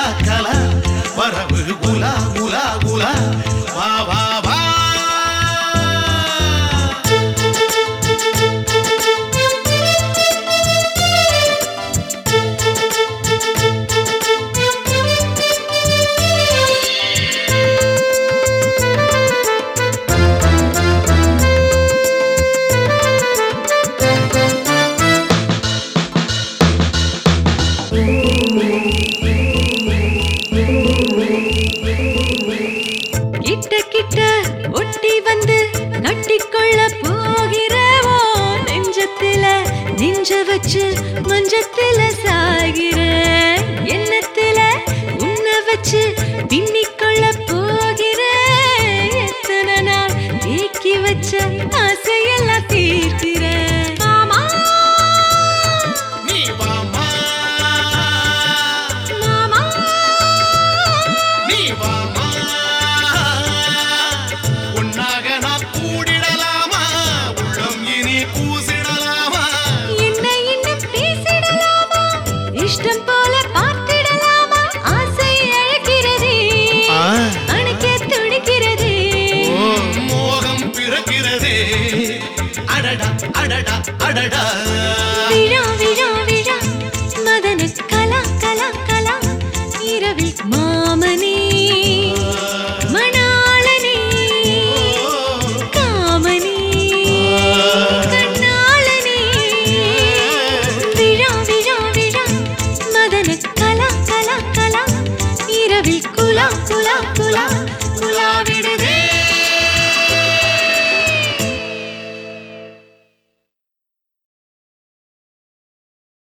கலா கலா வரவு குலா குலா குலா வா வா வா கிட்ட கிட்ட ஒட்டி வந்து கட்டிக்கொள்ள போகிறவோ நெஞ்சத்தில நெஞ்ச வச்சு மஞ்சத்தில சாகிற எண்ணத்தில உன்னை வச்சு பின்னிக்கொள்ள போகிற எத்தனை நாள் தேக்கி வச்ச ஆசையெல்லாம் தீர்க்கிற மாமா நீ வாமா மாமா நீ வாமா உன்னாக நான் கூடிடலாமா உள்ளம் இனி கூசிடலாமா என்ன இன்னும் பேசிடலாமா இஷ்டம் போல பார்த்திடலாமா ஆசை அழைக்கிறதே அணைக்க துடிக்கிறதே ஓ, மோகம் பிறக்கிறதே அடடா அடடா அடடா விழா விழா விழா மதன கலா கலா கலா இரவில் மாமனே மணாளனே காமனே கண்ணாளனே விழா விழா விழா மதன கலா கலா கலா இரவில் குலா குலா குலா குலா விடுதே